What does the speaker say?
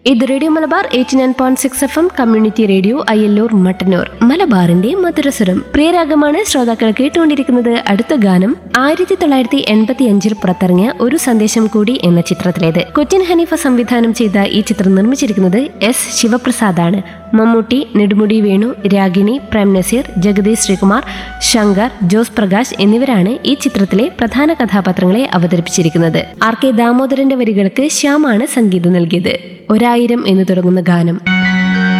ഇത് radio Malabar eighty nine point six F M community radio Ayyallur Mattannur മലബാറിന്റെ മധുരസ്വരം പ്രിയരാഗമാണ് ശ്രോതാക്കൾ കേട്ടുകൊണ്ടിരിക്കുന്നത് അടുത്ത ഗാനം ആയിരത്തി തൊള്ളായിരത്തി എൺപത്തി അഞ്ചിൽ പുറത്തിറങ്ങിയ ഒരു സന്ദേശം കൂടി എന്ന ചിത്രത്തിലേത് കൊച്ചിൻ ഹനീഫ സംവിധാനം ചെയ്ത ഈ ചിത്രം നിർമ്മിച്ചിരിക്കുന്നത് എസ് ശിവപ്രസാദാണ് മമ്മൂട്ടി നെടുമുടി വേണു രാഗിണി പ്രേം നസീർ ജഗദീഷ് ശ്രീകുമാർ ശങ്കർ ജോസ് പ്രകാശ് എന്നിവരാണ് ഈ ചിത്രത്തിലെ പ്രധാന കഥാപാത്രങ്ങളെ അവതരിപ്പിച്ചിരിക്കുന്നത് ആർ കെ ദാമോദരന്റെ വരികൾക്ക് ശ്യാമാണ് സംഗീതം നൽകിയത് ഒരായിരം എന്ന് തുടങ്ങുന്ന ഗാനം